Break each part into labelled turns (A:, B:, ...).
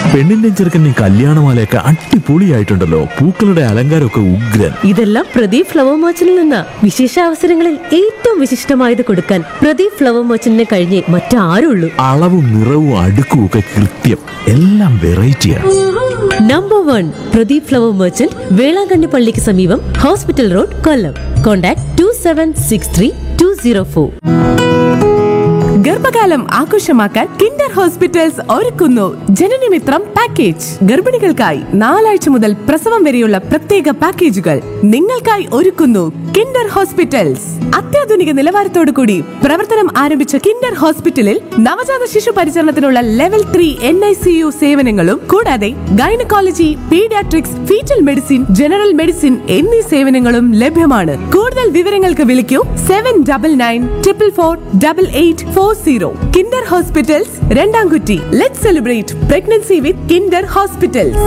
A: പെണ്ണിന്റെയും ചെറുക്കന്റെയും കല്യാണമാലയൊക്കെ അടിപൊളിയായിട്ടുണ്ടല്ലോ പൂക്കളുടെ അലങ്കാരമൊക്കെ ഉഗ്രൻ
B: ഇതെല്ലാം പ്രദീപ് ഫ്ലവർ മർച്ചന്റിൽ നിന്ന് വിശേഷ അവസരങ്ങളിൽ ഏറ്റവും വിശിഷ്ടമായത് കൊടുക്കാൻ പ്രദീപ് ഫ്ലവർ മർച്ചന്റിനെ കഴിഞ്ഞേ മറ്റാരുള്ളൂ
A: അളവും നിറവും അടുക്കും ഒക്കെ കൃത്യം എല്ലാം വെറൈറ്റിയാണ്
B: number one Pradeep flower merchant Velankanni പള്ളിക്ക് സമീപം hospital road Kollam contact two seven six three two zero four
C: ഗർഭകാലം ആഘോഷമാക്കാൻ കിൻഡർ ഹോസ്പിറ്റൽസ് ഒരുക്കുന്നു ജനനമിത്രം പാക്കേജ് ഗർഭിണികൾക്കായി നാലാഴ്ച മുതൽ പ്രസവം വരെയുള്ള പ്രത്യേക പാക്കേജുകൾ നിങ്ങൾക്കായി ഒരുക്കുന്നു കിൻഡർ ഹോസ്പിറ്റൽസ് അത്യാധുനിക നിലവാരത്തോടു കൂടി പ്രവർത്തനം ആരംഭിച്ച കിൻഡർ ഹോസ്പിറ്റലിൽ നവജാത ശിശു പരിചരണത്തിനുള്ള level three N I C U സേവനങ്ങളും കൂടാതെ gynaecology paediatrics fetal medicine general medicine എന്നീ സേവനങ്ങളും ലഭ്യമാണ് കൂടുതൽ വിവരങ്ങൾക്ക് വിളിക്കൂ seven double nine triple four double eight four zero Kinder hospitals Randamkutty let celebrate pregnancy with Kinder hospitals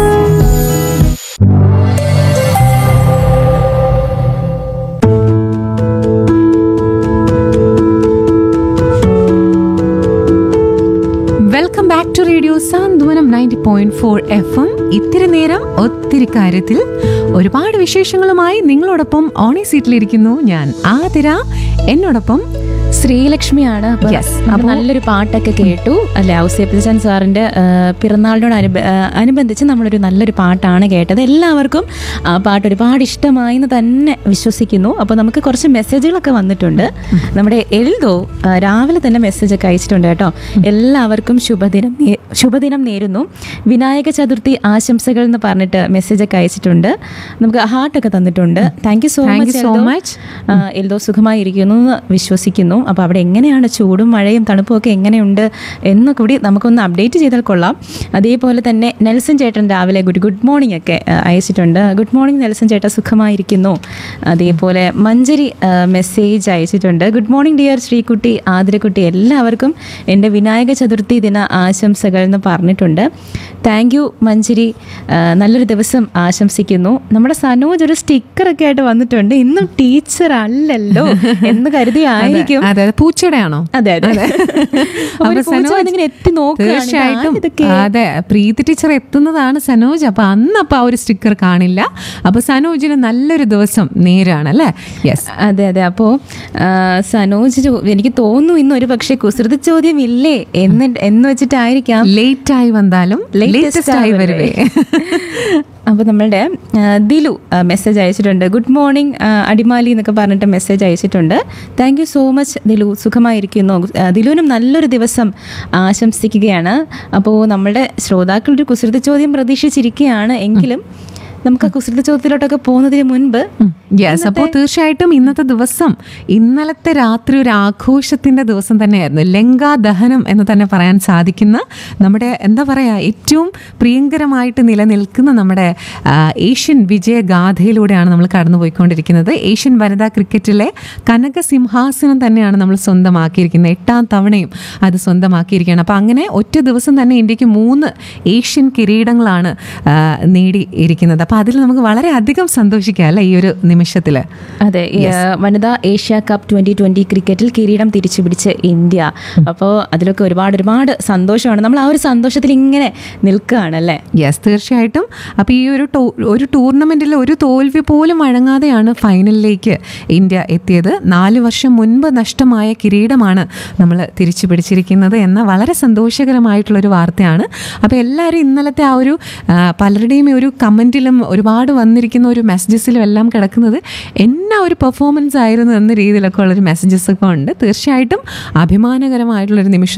D: welcome back to radio Santhwanam ninety point four F M ഇത്തിരി നേരം ഒത്തിരി കാര്യത്തിൽ ഒരുപാട് വിശേഷങ്ങളുമായി നിങ്ങളോടൊപ്പം ഓണി സീറ്റിലിരിക്കുന്നു ഞാൻ ആതിര എന്നോടൊപ്പം
E: ശ്രീലക്ഷ്മിയാണ് അപ്പൊ
D: Yes.
E: നമ്മൾ
D: അപ്പോ-
E: നല്ലൊരു പാട്ടൊക്കെ കേട്ടു അല്ലെ ഔസേപ്പിച്ചൻ സാറിന്റെ ആ, പിറന്നാളിനോട് അനുബ ആ, അനുബന്ധിച്ച് നമ്മളൊരു നല്ലൊരു പാട്ടാണ് കേട്ടത് എല്ലാവർക്കും ആ പാട്ട് ഒരുപാട് ഇഷ്ടമായി എന്ന് തന്നെ വിശ്വസിക്കുന്നു അപ്പോൾ നമുക്ക് കുറച്ച് മെസ്സേജുകളൊക്കെ വന്നിട്ടുണ്ട് നമ്മുടെ എൽദോ ആ, രാവിലെ തന്നെ മെസ്സേജ് ഒക്കെ അയച്ചിട്ടുണ്ട് കേട്ടോ എല്ലാവർക്കും ശുഭദിനം നേ- ശുഭദിനം നേരുന്നു വിനായക ചതുർത്ഥി ആശംസകൾ എന്ന് പറഞ്ഞിട്ട് മെസ്സേജ് ഒക്കെ അയച്ചിട്ടുണ്ട് നമുക്ക് ഹാർട്ടൊക്കെ തന്നിട്ടുണ്ട് thank you so
D: Thank
E: much
D: you so much.
E: Eldho സുഖമായിരിക്കുന്നു എന്ന് വിശ്വസിക്കുന്നു അപ്പോൾ അവിടെ എങ്ങനെയാണ് ചൂടും മഴയും തണുപ്പും ഒക്കെ എങ്ങനെയുണ്ട് എന്ന് കൂടി നമുക്കൊന്ന് അപ്ഡേറ്റ് ചെയ്താൽ കൊള്ളാം അതേപോലെ തന്നെ നെൽസൺ ചേട്ടൻ രാവിലെ ഗുഡ് ഗുഡ് മോർണിംഗ് ഒക്കെ ആ, അയച്ചിട്ടുണ്ട് ഗുഡ് മോർണിംഗ് നെൽസൺ ചേട്ടൻ സുഖമായിരിക്കുന്നു അതേപോലെ മഞ്ചരി മെസ്സേജ് അയച്ചിട്ടുണ്ട് good morning dear Sreekutty Athirakutty എല്ലാവർക്കും എൻ്റെ വിനായക ചതുർത്ഥി ദിന ആശംസകൾ എന്ന് പറഞ്ഞിട്ടുണ്ട് താങ്ക് യു മഞ്ചരി ആ, നല്ലൊരു ദിവസം ആശംസിക്കുന്നു നമ്മുടെ സനോജ് ഒരു സ്റ്റിക്കറൊക്കെ ആയിട്ട് വന്നിട്ടുണ്ട് ഇന്നും ടീച്ചർ അല്ലല്ലോ എന്ന് കരുതി ആയിരിക്കും
D: അതെ അതെ പൂച്ചയുടെ ആണോ
E: അതെ അതെ അപ്പൊ ഒരു പൂച്ച വന്നിങ്ങനെ എത്തി നോക്കുകയാണ്.
D: തീർച്ചയായിട്ടും
E: ഇതൊക്കെ
D: അതെ പ്രീതി ടീച്ചർ എത്തുന്നതാണ് സനോജ് അപ്പൊ അന്ന് അപ്പൊ ആ ഒരു സ്റ്റിക്കർ കാണില്ല അപ്പൊ സനോജിന് നല്ലൊരു ദിവസം നേരാണ് അല്ലേ യെസ്
E: അതെ അതെ അപ്പോ ആ, സനോജ് ചോ- എനിക്ക് തോന്നുന്നു ഇന്ന് ഒരു പക്ഷേ കുസൃതി ചോദ്യം ഇല്ലേ എന്ന് എന്ന് വെച്ചിട്ടായിരിക്കാം
D: ലേറ്റ് ആയി വന്നാലും
E: Latest
D: ലേറ്റസ്റ്റ് ആയി
E: ആവല്ലേ?
D: വരുവേ
E: അപ്പോൾ നമ്മളുടെ ആ, ദിലു മെസ്സേജ് അയച്ചിട്ടുണ്ട് ഗുഡ് മോർണിംഗ് അടിമാലി എന്നൊക്കെ പറഞ്ഞിട്ട് മെസ്സേജ് അയച്ചിട്ടുണ്ട് thank you so much Dilu സുഖമായിരിക്കുന്നു ആ, ദിലുവിനും നല്ലൊരു ദിവസം ആശംസിക്കുകയാണ് അപ്പോൾ നമ്മുടെ ശ്രോതാക്കളുടെ കുസൃതി ചോദ്യം പ്രതീക്ഷിച്ചിരിക്കുകയാണ് എങ്കിലും നമുക്ക് ആ കുസൃതി ചോദ്യത്തിലോട്ടൊക്കെ പോകുന്നതിന് മുൻപ്
D: യെസ് അപ്പോൾ തീർച്ചയായിട്ടും ഇന്നത്തെ ദിവസം ഇന്നലത്തെ രാത്രി ഒരു ആഘോഷത്തിന്റെ ദിവസം തന്നെയായിരുന്നു ലങ്കാ ദഹനം എന്ന് തന്നെ പറയാൻ സാധിക്കുന്ന നമ്മുടെ എന്താ പറയാ ഏറ്റവും പ്രിയങ്കരമായിട്ട് നിലനിൽക്കുന്ന നമ്മുടെ ആ, ഏഷ്യൻ വിജയഗാഥയിലൂടെയാണ് നമ്മൾ കടന്നുപോയിക്കൊണ്ടിരിക്കുന്നത് ഏഷ്യൻ വനിതാ ക്രിക്കറ്റിലെ കനക സിംഹാസനം തന്നെയാണ് നമ്മൾ സ്വന്തമാക്കിയിരിക്കുന്നത് എട്ടാം തവണയും അത് സ്വന്തമാക്കിയിരിക്കുകയാണ് അപ്പോൾ അങ്ങനെ ഒറ്റ ദിവസം തന്നെ ഇന്ത്യക്ക് മൂന്ന് ഏഷ്യൻ കിരീടങ്ങളാണ് ആ, നേടിയിരിക്കുന്നത് അപ്പോൾ അതിൽ നമുക്ക് വളരെയധികം സന്തോഷിക്കാം അല്ലേ ഈ ഒരു നിമിഷത്തിൽ
E: അതെ ഈ, ആ, വനിതാ ഏഷ്യ കപ്പ് ട്വന്റി ട്വന്റി ക്രിക്കറ്റിൽ കിരീടം തിരിച്ചു പിടിച്ച് ഇന്ത്യ അപ്പോൾ അതിലൊക്കെ ഒരുപാട് ഒരുപാട് സന്തോഷമാണ് നമ്മൾ ആ ഒരു സന്തോഷത്തിൽ ഇങ്ങനെ നിൽക്കുകയാണ് അല്ലേ
D: യെസ് തീർച്ചയായിട്ടും അപ്പോൾ ഈ ഒരു ടൂ ഒരു ടൂർണമെൻറ്റിൽ ഒരു തോൽവി പോലും വഴങ്ങാതെയാണ് ഫൈനലിലേക്ക് ഇന്ത്യ എത്തിയത് നാല് വർഷം മുൻപ് നഷ്ടമായ കിരീടമാണ് നമ്മൾ തിരിച്ചു പിടിച്ചിരിക്കുന്നത് എന്ന വളരെ സന്തോഷകരമായിട്ടുള്ളൊരു വാർത്തയാണ് അപ്പോൾ എല്ലാവരും ഇന്നലത്തെ ആ ഒരു ആ, പലരുടെയും ഈ ഒരു കമൻറ്റിലും ഒരുപാട് വന്നിരിക്കുന്ന ഒരു മെസ്സേജസിലും എല്ലാം കിടക്കുന്നത് എന്നാ ഒരു പെർഫോമൻസ് ആയിരുന്നു എന്ന രീതിയിലൊക്കെ ഉള്ളൊരു മെസ്സേജസ് ഒക്കെ ഉണ്ട് തീർച്ചയായിട്ടും അഭിമാനകരമായിട്ടുള്ളൊരു നിമിഷം